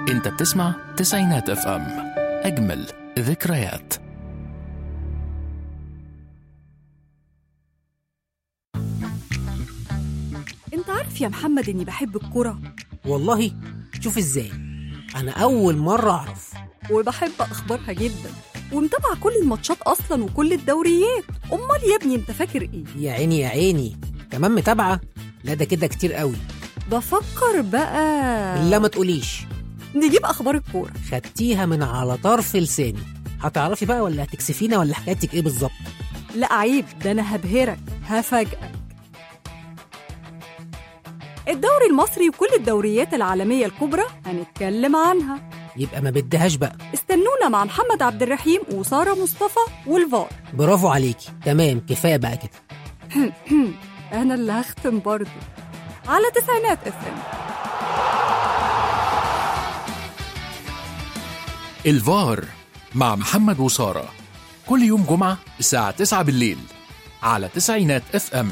انت بتسمع تسعينات اف ام اجمل ذكريات انت عارف يا محمد اني بحب الكرة والله شوف ازاي انا اول مره اعرف وبحب اخبارها جدا ومتابعة كل الماتشات اصلا وكل الدوريات امال يا ابني انت فاكر ايه يا عيني يا عيني كمان متابعه لا ده كده كتير قوي بفكر بقى لا ما تقوليش نجيب اخبار الكورة خدتيها من على طرف لساني هتعرفي بقى ولا هتكسفينا ولا حكايتك ايه بالظبط لا عيب ده انا هبهرك هفاجئك الدوري المصري وكل الدوريات العالمية الكبرى هنتكلم عنها يبقى ما بدهاش بقى استنونا مع محمد عبد الرحيم وسارة مصطفى والفار برافو عليكي تمام كفايه بقى كده انا اللي هختم برضه على تسعينات اف ام الفار مع محمد وسارة كل يوم جمعة الساعة 9 بالليل على تسعينات اف ام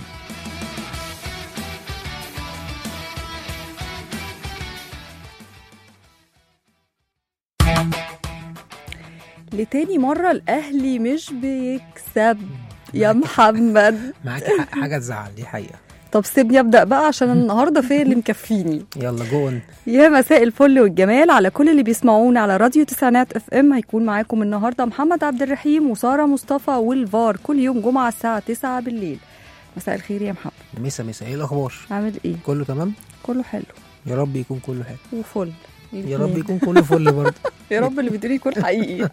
لتاني مرة الأهلي مش بيكسب يا محمد معاكي حق حاجه تزعل دي حقيقه طب سيبني أبدأ بقى عشان النهاردة فيا اللي مكفيني يلا جون يا مساء الفل والجمال على كل اللي بيسمعونا على راديو تسعينات اف ام هيكون معاكم النهارده محمد عبد الرحيم وساره مصطفى والفار كل يوم جمعه الساعه 9 بالليل مساء الخير يا محمد مسا مسا ايه الاخبار عامل ايه كله تمام كله حلو يا رب يكون كله حلو وفل يا رب يكون كله فل برضه يا رب اللي بتقولي يكون حقيقي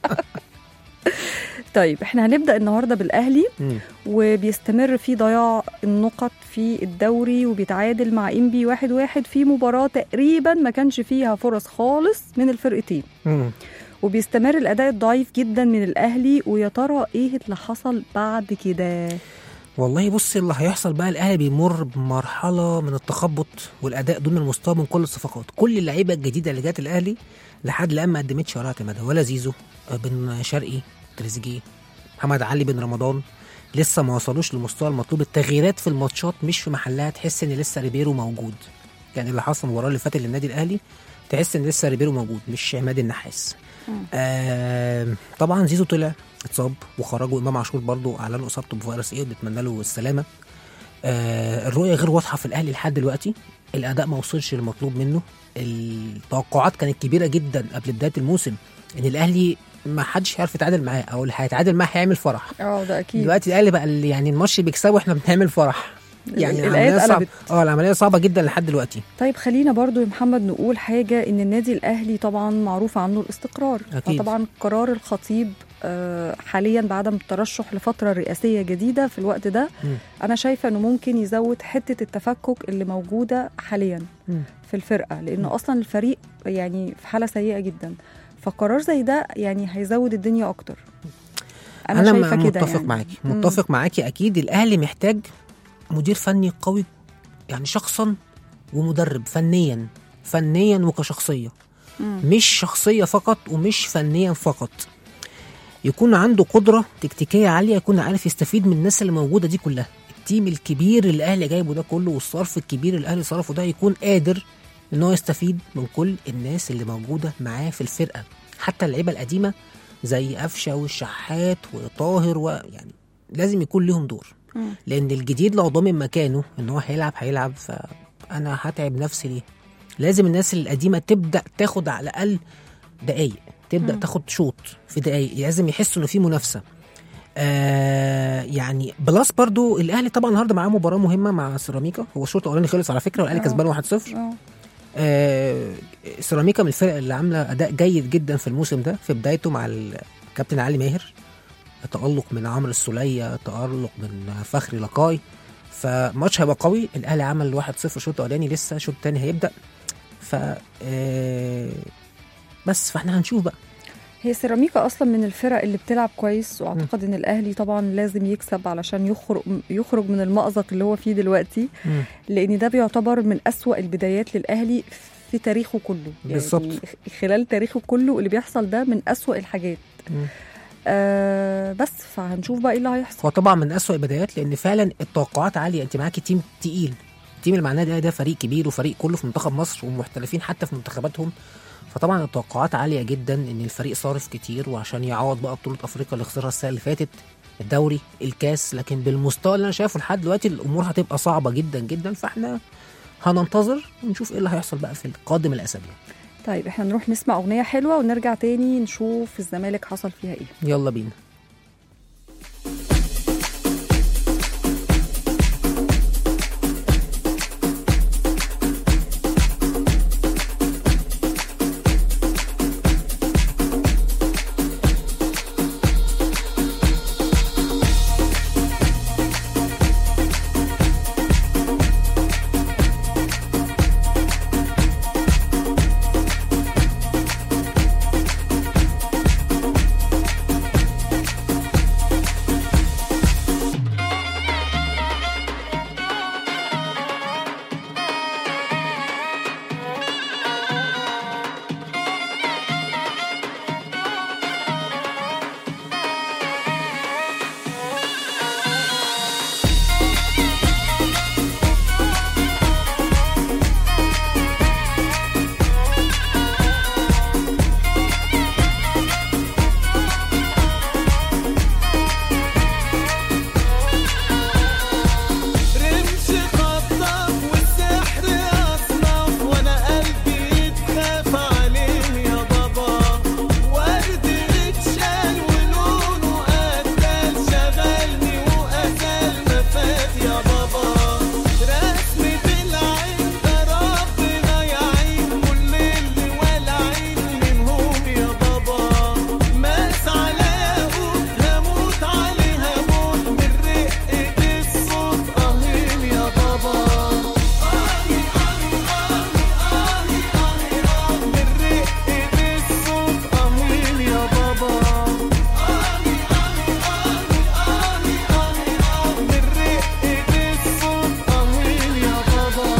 طيب احنا هنبدا النهارده بالاهلي مم. وبيستمر في ضياع النقط في الدوري وبيتعادل مع انبي واحد واحد في مباراة تقريبا ما كانش فيها فرص خالص من الفرقتين مم. وبيستمر الأداء الضعيف جدا من الأهلي ويا ترى إيه اللي حصل بعد كده والله بص اللي هيحصل بقى الاهلي بيمر بمرحله من التخبط والاداء دون المستوى من كل الصفقات كل اللعيبه الجديده اللي جت الاهلي لحد الان ما قدمتش ولا اعتمادها ولا زيزو آه، بن شرقي تريزيجيه محمد علي بن رمضان لسه ما وصلوش للمستوى المطلوب التغييرات في الماتشات مش في محلها تحس ان لسه ريبيرو موجود يعني اللي حصل المباراه اللي فاتت للنادي الاهلي تحس ان لسه ريبيرو موجود مش عماد النحاس آه طبعا زيزو طلع اتصاب وخرجوا امام عاشور برضو اعلنوا اصابته بفيروس ايه وبنتمنى له السلامه آه الرؤيه غير واضحه في الاهلي لحد دلوقتي الاداء ما وصلش للمطلوب منه التوقعات كانت كبيره جدا قبل بدايه الموسم ان الاهلي ما حدش هيعرف يتعادل معاه او اللي هيتعادل معاه هيعمل فرح اه ده أكيد دلوقتي الاهلي بقى اللي يعني الماتش بيكسبه احنا بنعمل فرح يعني الآيات العمليه صعبه قلبت. اه العمليه صعبه جدا لحد دلوقتي طيب خلينا برضو يا محمد نقول حاجة إن النادي الأهلي طبعا معروف عنه الاستقرار أكيد. فطبعا قرار الخطيب آه، حاليا بعدم الترشح لفترة رئاسية جديدة في الوقت ده مم. أنا شايفة إنه ممكن يزود حتة التفكك اللي موجودة حاليا مم. في الفرقة لأن مم. أصلا الفريق يعني في حالة سيئة جدا فقرار زي ده يعني هيزود الدنيا أكتر أنا, انا, شايفة م- كده متفق يعني. معاكي مم. متفق معاكي اكيد الاهلي محتاج مدير فني قوي يعني شخصا ومدرب فنيا فنيا وكشخصيه مم. مش شخصيه فقط ومش فنيا فقط يكون عنده قدره تكتيكيه عاليه يكون عارف يستفيد من الناس اللي موجوده دي كلها التيم الكبير اللي الاهلي جايبه ده كله والصرف الكبير اللي الاهلي صرفه ده يكون قادر ان هو يستفيد من كل الناس اللي موجوده معاه في الفرقه حتى اللعيبه القديمه زي قفشه والشحات وطاهر ويعني لازم يكون ليهم دور مم. لان الجديد لو ضامن مكانه ان هو هيلعب هيلعب فانا هتعب نفسي ليه لازم الناس القديمه تبدا تاخد على الاقل دقايق تبدا مم. تاخد شوط في دقايق لازم يحسوا انه في منافسه آه يعني بلس برضو الاهلي طبعا النهارده معاه مباراه مهمه مع سيراميكا هو الشوط الاولاني خلص على فكره والاهلي آه. كسبان 1-0 آه. آه سيراميكا من الفرق اللي عامله اداء جيد جدا في الموسم ده في بدايته مع الكابتن علي ماهر تألق من عمرو السولية تألق من فخري لقاي فماتش هيبقى قوي الاهلي عمل 1-0 الشوط الاولاني لسه الشوط الثاني هيبدا ف آه، بس فاحنا هنشوف بقى هي سيراميكا اصلا من الفرق اللي بتلعب كويس واعتقد ان الاهلي طبعا لازم يكسب علشان يخرج يخرج من المأزق اللي هو فيه دلوقتي لان ده بيعتبر من أسوأ البدايات للاهلي في تاريخه كله بالظبط. يعني خلال تاريخه كله اللي بيحصل ده من أسوأ الحاجات مم. آه بس فهنشوف بقى ايه اللي هيحصل هو طبعا من أسوأ البدايات لان فعلا التوقعات عاليه انت معاكي تيم تقيل التيم اللي مع النادي الأهلي ده فريق كبير وفريق كله في منتخب مصر ومحترفين حتى في منتخباتهم فطبعا التوقعات عاليه جدا ان الفريق صارف كتير وعشان يعوض بقى بطوله افريقيا اللي خسرها السنه اللي فاتت الدوري الكاس لكن بالمستوى اللي انا شايفه لحد دلوقتي الامور هتبقى صعبه جدا جدا فاحنا هننتظر ونشوف ايه اللي هيحصل بقى في القادم الاسابيع طيب احنا نروح نسمع اغنيه حلوه ونرجع تاني نشوف الزمالك حصل فيها ايه يلا بينا رمش خطاف والسحر أصناف وأنا قلبي يتخاف عليه يا بابا ورد اتشال ولونه قتل شغلني وقتل ما فات يا بابا رسمة العين ده ربنا يعين كل اللي والعين منهم يا بابا ماس على ياقوت هموت عليها موت من رقة الصوت أهين يا بابا آهي آهي آهي آهي آهي آه من رقة الصوت أهين يا بابا آهي آهي آهي آهي آهي آه من رقة الصوت أهين يا بابا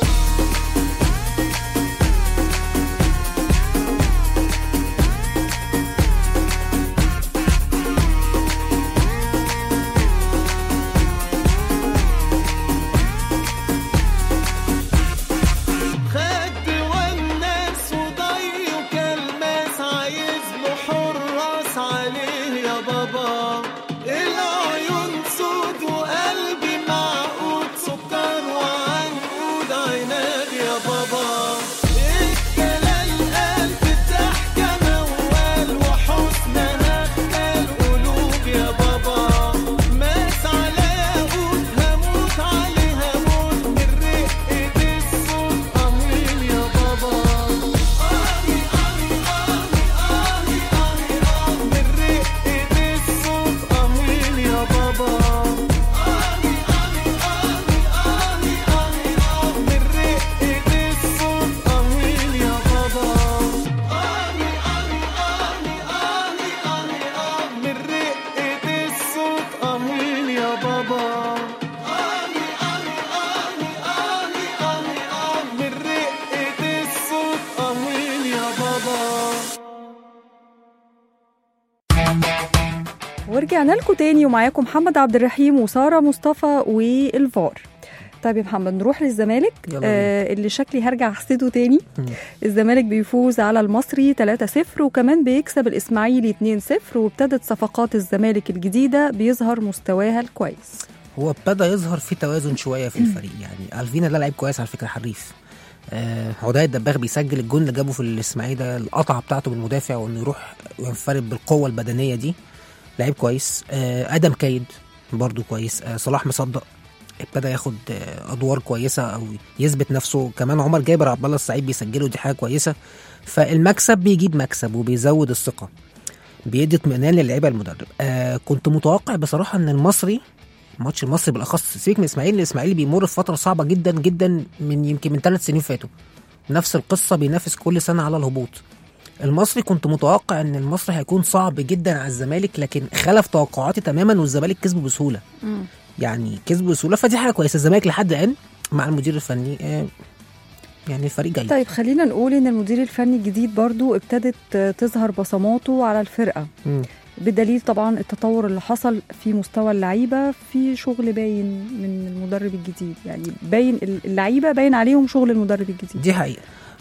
خد والناس وضي وكلماس عايز له حراس عليه يا بابا العيون سود وقلبي معقود سكر وعنقود عناد يا بابا الكلام قلب الضحكة موال وحسنها خال قلوب يا بابا ماس على ياقوت هموت عليها موت من رقة الصوت أمين يا بابا آهي آهي آهي آهي آهي آه من رقة الصوت أمين يا بابا آهي آهي آهي آهي آهي آه من رقة الصوت أمين يا بابا آهي آهي آهي آهي آهي آه من رقة الصوت أمين يا بابا آهي آهي آهي آهي آهي آه من رقة الصوت أمين يا بابا ورجعنا لكم تاني ومعاكم محمد عبد الرحيم وساره مصطفى والفار طيب يا محمد نروح للزمالك يلا آه اللي شكلي هرجع احسده تاني مم. الزمالك بيفوز على المصري 3-0 وكمان بيكسب الاسماعيلي 2-0 وابتدت صفقات الزمالك الجديده بيظهر مستواها الكويس هو ابتدى يظهر في توازن شويه في الفريق يعني الفينا ده لعيب كويس على فكره حريف آه عدي الدباغ بيسجل الجون اللي جابه في الاسماعيلي ده القطعه بتاعته بالمدافع وانه يروح ينفرد بالقوه البدنيه دي لعيب كويس آه ادم كايد برضو كويس آه صلاح مصدق ابتدى ياخد آه ادوار كويسه او يثبت نفسه كمان عمر جابر عبد الله السعيد بيسجله دي حاجه كويسه فالمكسب بيجيب مكسب وبيزود الثقه بيدي اطمئنان للعيبه المدرب آه كنت متوقع بصراحه ان المصري ماتش المصري بالاخص سيبك من الاسماعيلي الاسماعيلي بيمر في فتره صعبه جدا جدا من يمكن من ثلاث سنين فاتوا نفس القصه بينافس كل سنه على الهبوط المصري كنت متوقع ان المصري هيكون صعب جدا على الزمالك لكن خلف توقعاتي تماما والزمالك كسبه بسهوله يعني كسبه بسهوله فدي حاجه كويسه الزمالك لحد الان مع المدير الفني آه، يعني الفريق جيد طيب خلينا نقول ان المدير الفني الجديد برضو ابتدت آه، تظهر بصماته على الفرقه مم. بدليل طبعا التطور اللي حصل في مستوى اللعيبه في شغل باين من المدرب الجديد يعني باين اللعيبه باين عليهم شغل المدرب الجديد دي حقيقة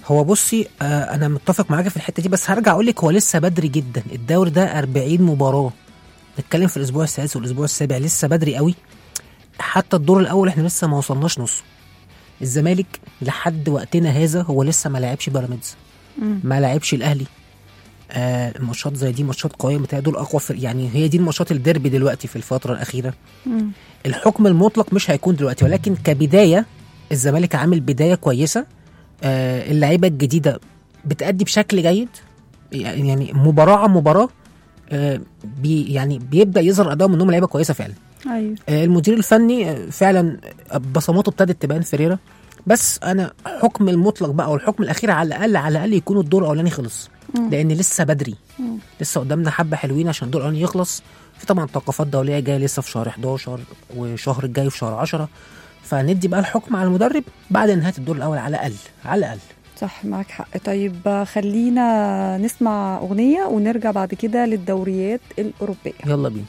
هو بصي آه انا متفق معاك في الحته دي بس هرجع اقول لك هو لسه بدري جدا الدوري ده 40 مباراه نتكلم في الاسبوع السادس والاسبوع السابع لسه بدري قوي حتى الدور الاول احنا لسه ما وصلناش نص الزمالك لحد وقتنا هذا هو لسه ما لعبش بيراميدز ما لعبش الاهلي آه الماتشات زي دي ماتشات قويه متهيألي دول اقوى فرق يعني هي دي الماتشات الديربي دلوقتي في الفتره الاخيره مم. الحكم المطلق مش هيكون دلوقتي ولكن كبدايه الزمالك عامل بدايه كويسه آه اللعيبه الجديده بتأدي بشكل جيد يعني يعني مباراه عن مباراه آه بي يعني بيبدا يظهر ادائهم انهم لعيبه كويسه فعلا ايوه آه، المدير الفني آه، فعلا بصماته ابتدت تبان فيريرا بس انا حكم المطلق بقى والحكم الاخير على الاقل على الاقل يكون الدور الاولاني خلص لان لسه بدري لسه قدامنا حبه حلوين عشان الدور الاولاني يخلص في طبعا توقفات دوليه جايه لسه في شهر 11 وشهر الجاي في شهر 10 فندي بقى الحكم على المدرب بعد نهايه الدور الاول على الاقل على الاقل صح معاك حق طيب آه، خلينا نسمع اغنيه ونرجع بعد كده للدوريات الاوروبيه يلا بينا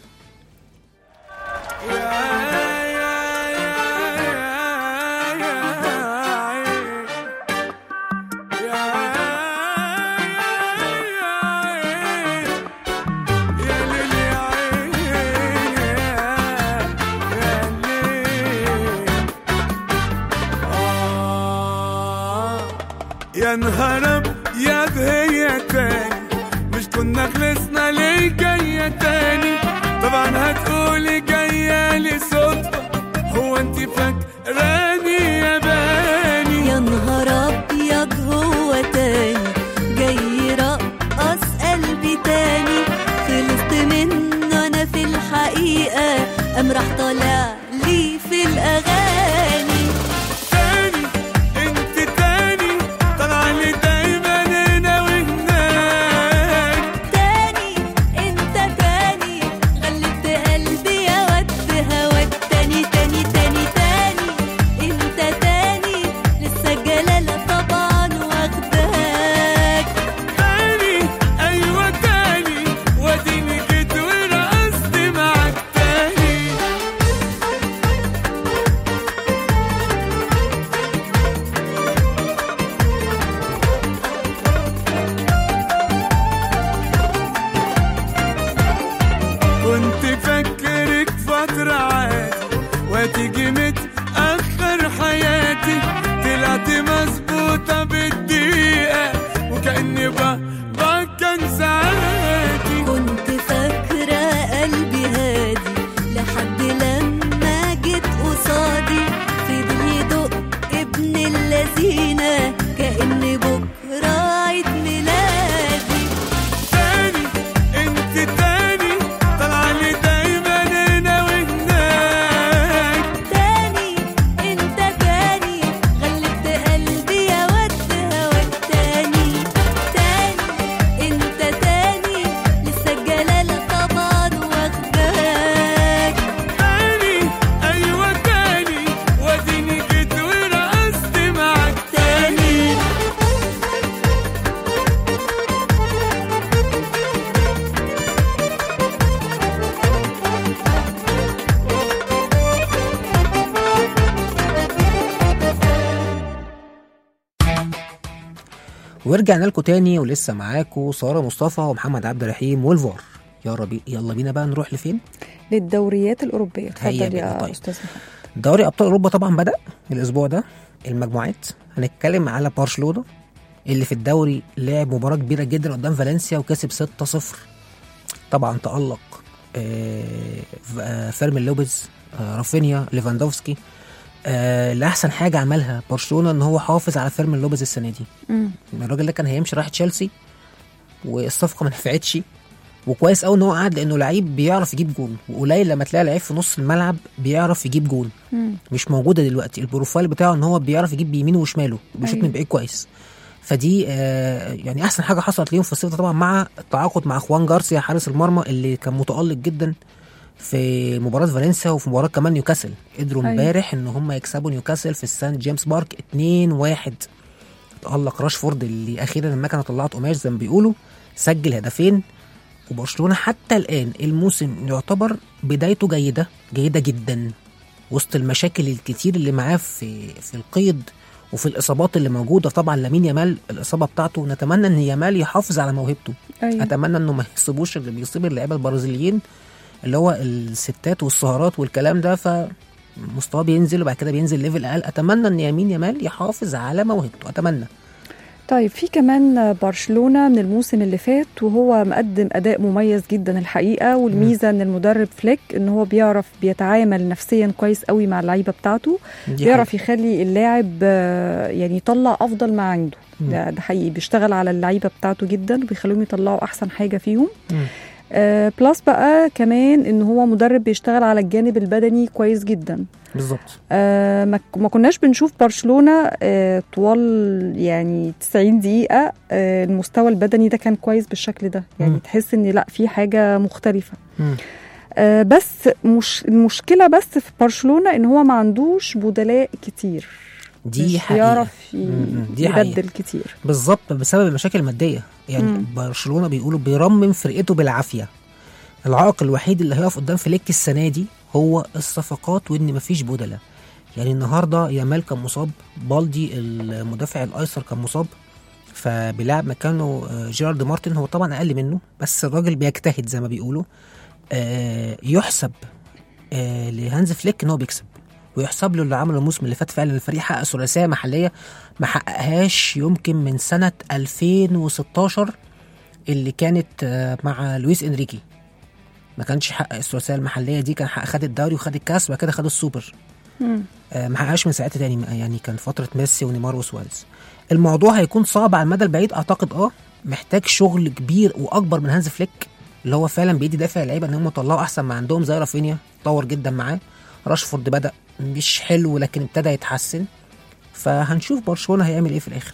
يا نهار ابيض هي تاني مش كنا خلصنا ليه جاية تاني طبعا هتقولي جاية لي صدفة هو انت فاكراني يا باني يا نهار ابيض هو تاني جاي يرقص قلبي تاني خلصت منه انا في الحقيقه قام راح طالع لي في الاغاني تاني انت تاني طالعة لي دايما هنا وهناك تاني انت تاني غلبت قلبي يا ود هواك تاني تاني تاني تاني انت تاني لسه الجلاله طبعا واخداك تاني ايوه تاني واديني جيت ورقصت معاك تاني كنت فاكرك فترة عادي وتيجي متأخر حياتي طلعت مظبوطة بالدقيقة وكأني بابا كان ساعاتي كنت فاكرة قلبي هادي لحد لما جيت قصادي فضل يدق ابن اللذينة كأن بكرة عيد ميلادي تاني انت تاني طالعة لي دايما هنا وهناك تاني انت تاني غلبت قلبي يا ود هواك تاني تاني انت تاني لسه الجلالة طبعا واخداك تاني ايوه تاني واديني جيت ورقصت معاك تاني ورجعنا لكم تاني ولسه معاكم ساره مصطفى ومحمد عبد الرحيم والفار يا ربي يلا بينا بقى نروح لفين للدوريات الاوروبيه هيا اتفضل بينا، يا طيب. استاذ محمد دوري ابطال اوروبا طبعا بدا الاسبوع ده المجموعات هنتكلم على برشلونه اللي في الدوري لعب مباراه كبيره جدا قدام فالنسيا وكسب 6-0 طبعا تالق آه، ف- آه، فيرمين لوبيز آه، رافينيا ليفاندوفسكي آه، اللي احسن حاجه عملها برشلونه ان هو حافظ على فيرمين لوبيز السنه دي مم. الراجل ده كان هيمشي راح تشيلسي والصفقه ما نفعتش وكويس قوي ان هو قعد لانه لعيب بيعرف يجيب جول وقليل لما تلاقي لعيب في نص الملعب بيعرف يجيب جول مم. مش موجوده دلوقتي البروفايل بتاعه ان هو بيعرف يجيب بيمينه وشماله بيشوط أيوة. من بعيد كويس فدي آه يعني احسن حاجه حصلت ليهم في الصيف ده طبعا مع التعاقد مع خوان جارسيا حارس المرمى اللي كان متالق جدا في مباراه فالنسيا وفي مباراه كمان نيوكاسل قدروا أيوة. امبارح ان هم يكسبوا نيوكاسل في السان جيمس بارك 2-1 تألق راشفورد اللي اخيرا لما كانت طلعت قماش زي ما بيقولوا سجل هدفين وبرشلونه حتى الان الموسم يعتبر بدايته جيده جيده جدا وسط المشاكل الكتير اللي معاه في في القيد وفي الاصابات اللي موجوده طبعا لامين يامال الاصابه بتاعته نتمنى ان يامال يحافظ على موهبته أيوة. اتمنى انه ما يصيبوش اللي بيصيب اللعيبه البرازيليين اللي هو الستات والسهرات والكلام ده فمستواه بينزل وبعد كده بينزل ليفل اقل اتمنى ان يمين يامال يحافظ على موهبته اتمنى طيب في كمان برشلونة من الموسم اللي فات وهو مقدم أداء مميز جدا الحقيقة والميزة إن المدرب فليك إن هو بيعرف بيتعامل نفسيا كويس قوي مع اللعيبة بتاعته دي بيعرف يخلي اللاعب آه، يعني يطلع أفضل ما عنده مم. ده, ده حقيقي بيشتغل على اللعيبة بتاعته جدا وبيخليهم يطلعوا أحسن حاجة فيهم مم. آه بلس بقى كمان إن هو مدرب بيشتغل على الجانب البدني كويس جدا بالظبط آه ما ما كناش بنشوف برشلونه آه طوال يعني 90 دقيقه آه المستوى البدني ده كان كويس بالشكل ده يعني مم. تحس ان لا في حاجه مختلفه مم. آه بس مش المشكله بس في برشلونه ان هو ما عندوش بدلاء كتير دي مش حقيقه بيعرف ي- مم. دي حقيقة. يبدل كتير بالظبط بسبب المشاكل الماديه يعني مم. برشلونه بيقولوا بيرمم فرقته بالعافيه العائق الوحيد اللي هيقف قدام فليك السنه دي هو الصفقات وان مفيش بدلاء يعني النهارده يامال كان مصاب بالدي المدافع الايسر كان مصاب فبيلعب مكانه آه، جيرارد مارتن هو طبعا اقل منه بس الراجل بيجتهد زي ما بيقولوا آه، يحسب آه، لهانز فليك ان هو بيكسب ويحسب له اللي عمله الموسم اللي فات فعلا الفريق حقق ثلاثيه محليه ما حققهاش يمكن من سنه 2016 اللي كانت آه، مع لويس انريكي ما كانش حقق الثلاثيه المحليه دي كان حقق خد الدوري وخد الكاس وبعد كده خد السوبر مم. آه، ما حققش من ساعتها تاني يعني كان فتره ميسي ونيمار وسواريز الموضوع هيكون صعب على المدى البعيد اعتقد اه محتاج شغل كبير واكبر من هانز فليك اللي هو فعلا بيدي دافع اللعيبه ان هم يطلعوا احسن ما عندهم زي رافينيا طور جدا معاه راشفورد بدا مش حلو لكن ابتدى يتحسن فهنشوف برشلونه هيعمل ايه في الاخر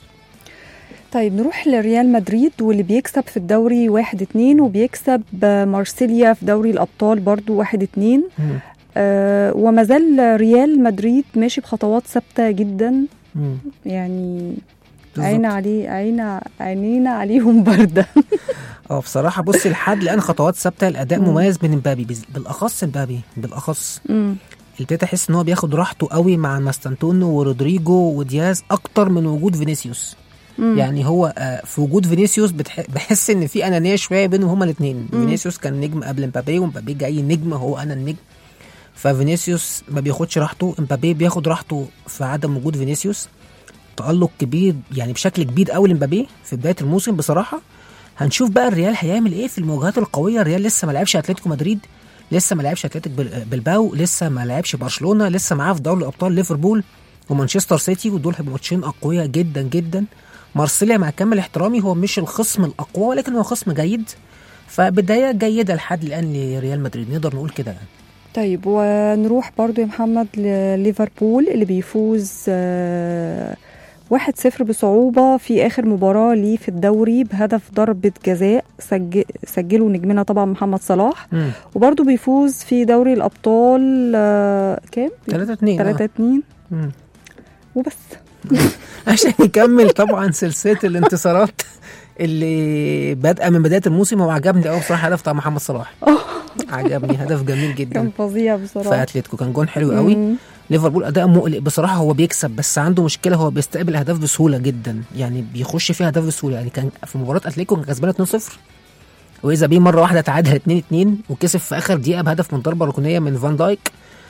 طيب نروح لريال مدريد واللي بيكسب في الدوري واحد اتنين وبيكسب آه، مارسيليا في دوري الأبطال برضو واحد اتنين مم. آه وما زال ريال مدريد ماشي بخطوات ثابته جدا مم. يعني بالظبط. عين عليه عين عينينا عليهم بارده اه بصراحه بصي لحد الان خطوات ثابته الاداء مم. مميز من امبابي بز- بالاخص امبابي بالاخص مم. ابتديت احس ان هو بياخد راحته قوي مع ماستانتونو ورودريجو ودياز اكتر من وجود فينيسيوس مم. يعني هو آه، في وجود فينيسيوس بتح... بحس ان في انانيه شويه بينهم هما الاثنين مم. فينيسيوس كان نجم قبل امبابي ومبابي جاي نجم هو انا النجم ففينيسيوس ما بياخدش راحته امبابي بياخد راحته في عدم وجود فينيسيوس تألق كبير يعني بشكل كبير قوي لمبابي في بدايه الموسم بصراحه هنشوف بقى الريال هيعمل ايه في المواجهات القويه الريال لسه ما لعبش اتلتيكو مدريد لسه ما لعبش اتلتيك بل- بلباو لسه ما لعبش برشلونه لسه معاه في دوري الابطال ليفربول ومانشستر سيتي ودول هيبقوا ماتشين اقوياء جدا جدا مارسيليا مع كامل احترامي هو مش الخصم الاقوى ولكن هو خصم جيد فبداية جيدة لحد الآن لريال مدريد نقدر نقول كده يعني. طيب ونروح برضو يا محمد لليفربول اللي بيفوز آه، 1-0 بصعوبة في آخر مباراة ليه في الدوري بهدف ضربة جزاء سجل سجله نجمنا طبعا محمد صلاح مم. وبرضو بيفوز في دوري الأبطال آه، كام؟ 3 2 3 2 مم. وبس عشان يكمل طبعا سلسلة الانتصارات اللي بادئه من بدايه الموسم هو عجبني قوي بصراحه هدف بتاع محمد صلاح عجبني هدف جميل جدا كان فظيع في بصراحة اتلتيكو كان جون حلو قوي مم. ليفربول اداء مقلق بصراحه هو بيكسب بس عنده مشكله هو بيستقبل اهداف بسهوله جدا يعني بيخش فيها اهداف بسهوله يعني كان في مباراه اتلتيكو كان كسبان 2-0 واذا بيه مره واحده تعادل 2-2 وكسب في اخر دقيقه بهدف من ضربه ركنيه من فان دايك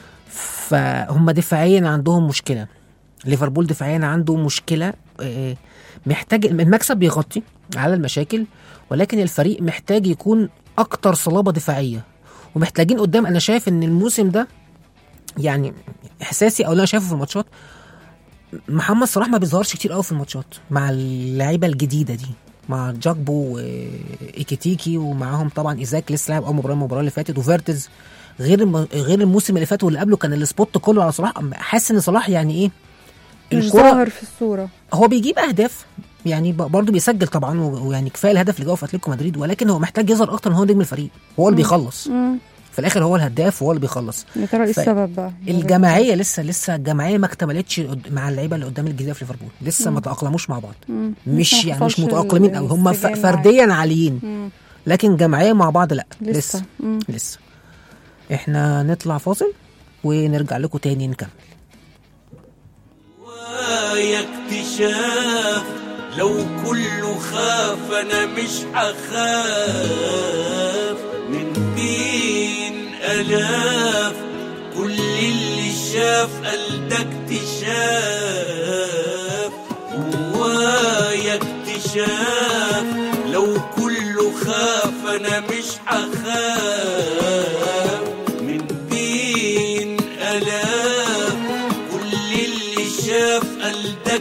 فهم دفاعيا عندهم مشكله ليفربول دفاعيا عنده مشكله آه، محتاج المكسب بيغطي على المشاكل ولكن الفريق محتاج يكون اكتر صلابه دفاعيه ومحتاجين قدام انا شايف ان الموسم ده يعني احساسي او اللي انا شايفه في الماتشات محمد صلاح ما بيظهرش كتير قوي في الماتشات مع اللعيبه الجديده دي مع جاكبو وايكيتيكي ومعاهم طبعا ايزاك لسه لعب اول مباراه المباراه اللي فاتت وفيرتز غير الم... غير الموسم اللي فات واللي قبله كان السبوت كله على صلاح حاسس ان صلاح يعني ايه مش الكرة ظاهر في الصورة هو بيجيب اهداف يعني ب- برضه بيسجل طبعا و- ويعني كفايه الهدف اللي جابه في اتلتيكو مدريد ولكن هو محتاج يظهر اكتر ان هو نجم الفريق هو اللي بيخلص مم. في الاخر هو الهداف وهو اللي بيخلص يا ترى ايه ف- السبب بقى؟ الجماعيه لسه لسه الجماعيه ما اكتملتش قد- مع اللعيبه اللي قدام الجديده في ليفربول لسه ما تاقلموش مع بعض مم. مش لسه ما يعني مش حصلش متاقلمين قوي هم ف- الانسجام معاه. فرديا عاليين مم. لكن جماعيه مع بعض لا لسه لسه مم. لسه احنا نطلع فاصل ونرجع لكم تاني نكمل وياك شاف لو كله خاف انا مش هخاف من بين الاف كل اللي شاف قال ده اكتشاف جوايا اكتشاف لو كله خاف انا مش هخاف من بين الاف كل اللي شاف قال ده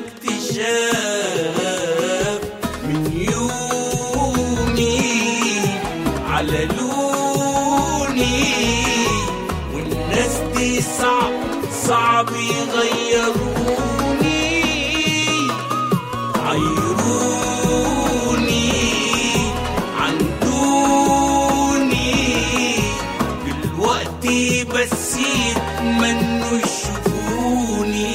اكتشاف من يومي على لوني والناس دي صعب صعب يغيروني عيروني عن دوني دلوقتي بس يتمنوا يشوفوني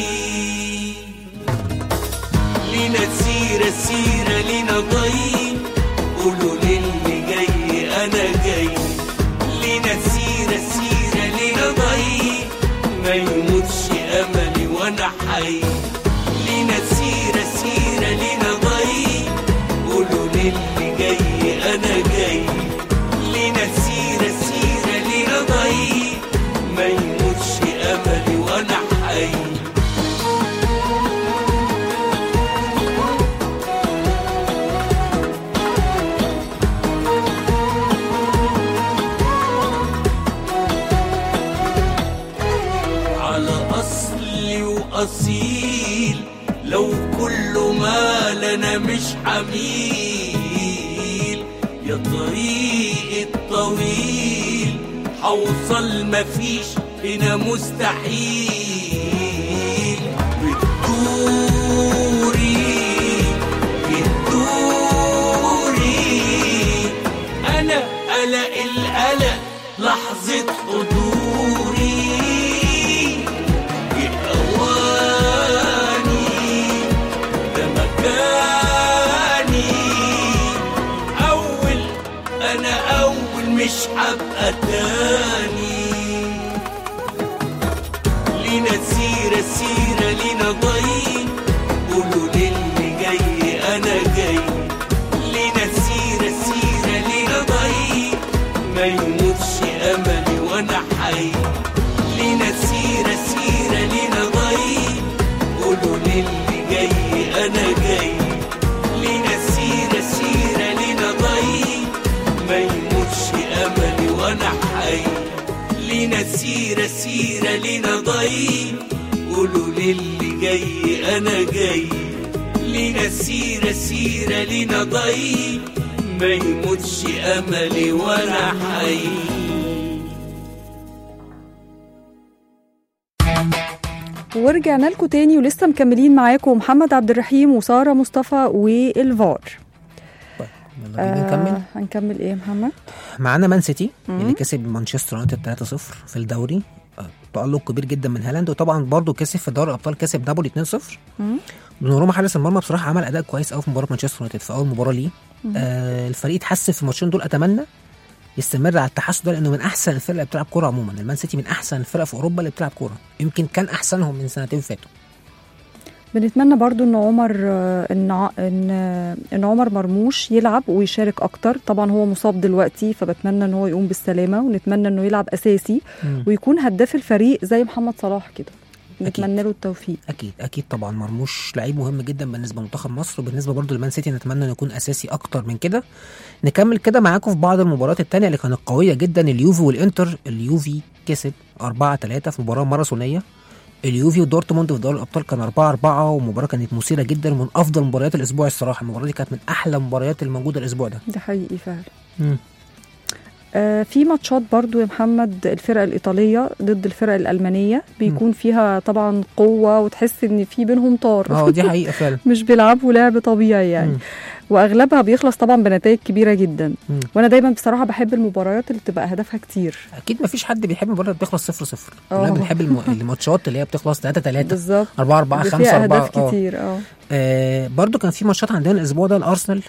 لينا سيرة سيرة لينا ضي قولوا للي جاي أنا جاي لينا سيرة سيرة لينا ضي ما يموتش أملي وأنا حي لينا سيرة سيرة لينا ضي قولوا للي جاي أنا جاي لينا سيرة سيرة لينا ضي ما يموتش أملي وأنا حي على أصلي وأصيل لو كل ما لنا مش حميل يا طريق الطويل حوصل مفيش هنا مستحيل بتدوري بتدوري أنا قلق القلق لحظة حضوري بأواني ده مكاني أول أنا أول مش هبقى تاني لينا سيرة سيرة لينا ضي قولوا للي جاي أنا جاي لينا سيرة سيرة لينا ضي ما يموتش أملي وأنا حي لينا سيرة سيرة لينا ضي قولوا للي جاي أنا جاي لينا سيرة سيرة لينا ضي ما يموتش أملي وأنا حي لينا سيرة سيرة لينا ضي قولوا للي جاي أنا جاي لينا سيرة سيرة لينا ضي ما يموتش أملي وأنا حي ورجعنا لكم تاني ولسه مكملين معاكم محمد عبد الرحيم وساره مصطفى والفار طيب يلا بينا نكمل آه هنكمل ايه يا محمد معانا مان سيتي اللي كسب مانشستر يونايتد 3-0 في الدوري آه، تألق كبير جدا من هالاند وطبعا برضه كسب في دوري الابطال كسب نابولي 2-0 دوناروما حارس المرمى بصراحه عمل اداء كويس قوي في مباراه مانشستر يونايتد في اول مباراه ليه آه الفريق اتحسن في الماتشين دول اتمنى يستمر على التحسن ده لانه من احسن الفرق اللي بتلعب كوره عموما المان سيتي من احسن الفرق في اوروبا اللي بتلعب كوره يمكن كان احسنهم من سنتين فاتوا بنتمنى برضو ان عمر ان ع- ان ان عمر مرموش يلعب ويشارك اكتر طبعا هو مصاب دلوقتي فبتمنى ان هو يقوم بالسلامه ونتمنى انه يلعب اساسي مم. ويكون هداف الفريق زي محمد صلاح كده نتمنى له التوفيق اكيد اكيد طبعا مرموش لعيب مهم جدا بالنسبه لمنتخب مصر وبالنسبه برضه لمان سيتي نتمنى انه يكون اساسي اكتر من كده نكمل كده معاكم في بعض المباريات التانية اللي كانت قويه جدا اليوفي والانتر اليوفي كسب 4 3 في مباراه ماراثونيه اليوفي ودورتموند في دوري الابطال كان 4 4 ومباراه كانت مثيره جدا ومن افضل مباريات الاسبوع الصراحه المباراه دي كانت من احلى المباريات الموجوده الاسبوع ده ده حقيقي فعلا مم. آه في ماتشات برضو يا محمد الفرق الإيطالية ضد الفرق الألمانية بيكون فيها طبعا قوة وتحس إن في بينهم طار اه دي حقيقه فعلا مش بيلعبوا لعب طبيعي يعني مم. واغلبها بيخلص طبعا بنتائج كبيره جدا مم. وانا دايما بصراحه بحب المباريات اللي بتبقى هدفها كتير اكيد ما فيش حد بيحب المباراه اللي بتخلص 0 0 اه. كلنا بنحب الم- الماتشات اللي هي بتخلص 3 3 بالظبط 4 4 اللي 5 فيها 4 اهداف كتير اه آه برضو كان في ماتشات عندنا الاسبوع ده الارسنال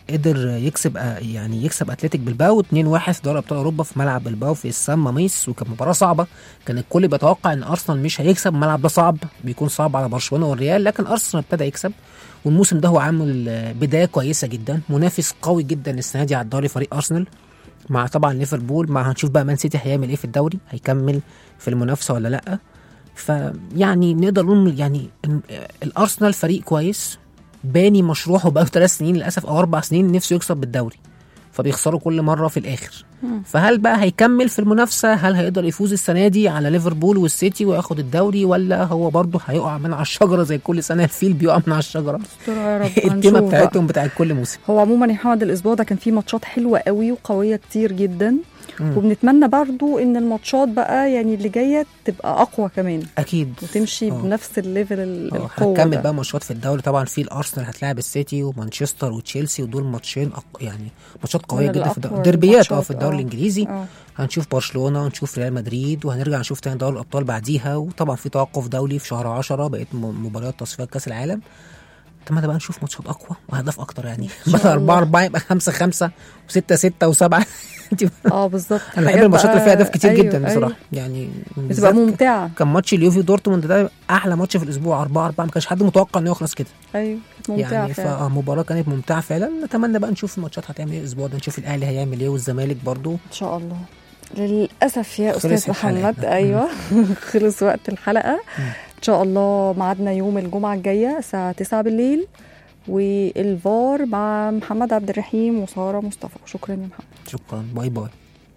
قدر يكسب آه، يعني يكسب اتلتيك بلباو 2-1 في دوري ابطال اوروبا في ملعب بلباو في السان ماميس وكانت مباراه صعبه كان الكل بيتوقع ان ارسنال مش هيكسب الملعب ده صعب بيكون صعب على برشلونه والريال لكن ارسنال ابتدى يكسب والموسم ده هو عامل آه، بدايه كويسه جدا منافس قوي جدا السنه دي على الدوري فريق ارسنال مع طبعا ليفربول مع هنشوف بقى مان سيتي هيعمل ايه في الدوري هيكمل في المنافسه ولا لا فيعني نقدر نقول يعني ال- الارسنال فريق كويس باني مشروعه بقى ثلاث سنين للاسف او اربع سنين نفسه يكسب بالدوري فبيخسروا كل مره في الاخر فهل بقى هيكمل في المنافسه هل هيقدر يفوز السنه دي على ليفربول والسيتي وياخد الدوري ولا هو برضه هيقع من على الشجره زي كل سنه الفيل بيقع من على الشجره استر يا رب التيمه هنشوف بقى. بتاعتهم بتاعت كل موسم هو عموما يا محمد الاسبوع ده كان فيه ماتشات حلوه قوي وقويه كتير جدا مم. وبنتمنى برضو ان الماتشات بقى يعني اللي جايه تبقى اقوى كمان اكيد وتمشي آه. بنفس الليفل ال- اه القوه هتكمل ده. بقى ماتشات في الدوري طبعا في الارسنال هتلاعب السيتي ومانشستر وتشيلسي ودول ماتشين أق... يعني ماتشات قويه من جدا في الأقوى الدوري دربيات اه الماتشات، في الدوري اه. الانجليزي اه هنشوف برشلونه ونشوف ريال مدريد وهنرجع نشوف تاني دوري الابطال بعديها وطبعا في توقف دولي في شهر 10 بقيت م- مباريات تصفيات كاس العالم اتمنى بقى نشوف ماتشات اقوى واهداف اكتر يعني شاء بدل 4 الله. 4 يبقى 5 5 و6 6 و7 اه بالظبط انا بحب حاجات الماتشات اللي بقى- فيها اهداف كتير أيوه، جدا بصراحه أيوه. يعني بتبقى بالذات ممتعه كان ماتش اليوفي دورتموند ده احلى ماتش في الاسبوع 4 4 ما كانش حد متوقع انه يخلص كده ايوه كانت ممتعه يعني فعلا. فمباراة كانت ممتعة فعلا نتمنى بقى نشوف الماتشات هتعمل ايه الاسبوع ده نشوف الاهلي هيعمل ايه والزمالك برضو ان شاء الله للاسف يا خلص استاذ الحلقة. محمد ايوه خلص وقت الحلقه ان شاء الله ميعادنا يوم الجمعه الجايه الساعه 9 بالليل والفار مع محمد عبد الرحيم وساره مصطفى شكرا يا محمد شكرا باي باي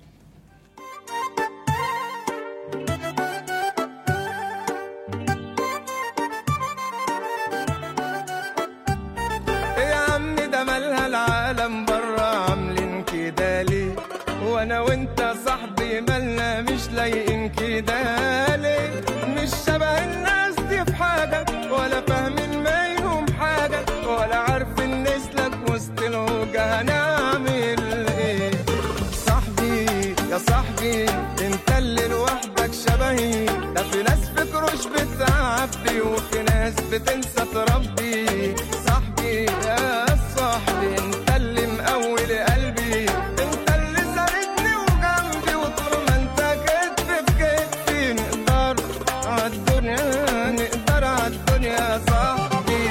ايه يا عم ده مالها العالم برا عاملين كده ليه وانا وانت صاحبي مالنا مش لايقين كده ليه مش شبه الناس دي في حاجة ولا فاهمين منهم حاجة ولا عارفين نسلك وسط الوجه هنعمل ايه صاحبي يا صاحبي انت اللي لوحدك شبهي ده في ناس فكروش بتعبي وفي ناس بتنسى تربي صاحبي يا صاحبي انت اللي مقوي قلبي انت اللي ساندني وجنبي وطول ما انت كتف في كتفي نقدر عالدنيا نقدر عالدنيا يا صاحبي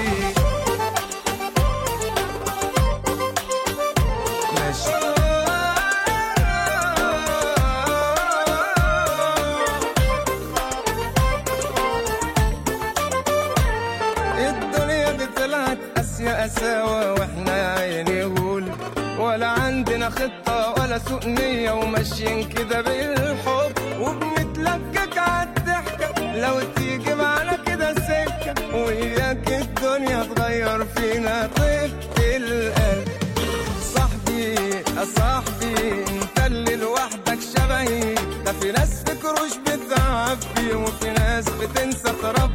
الدنيا دي طلعت قاسية قساوة واحنا يا عيني غول ولا عندنا خطة ولا سوء نية وماشيين كده بالحب وبنتلكك عالضحكة لو تيجي معانا كده سكة وياك الدنيا تغير فينا طيبة القلب صاحبي يا صاحبي انت اللي لوحدك شبهي ده في ناس فكروش بتعبي وفي ناس بتنسى تربي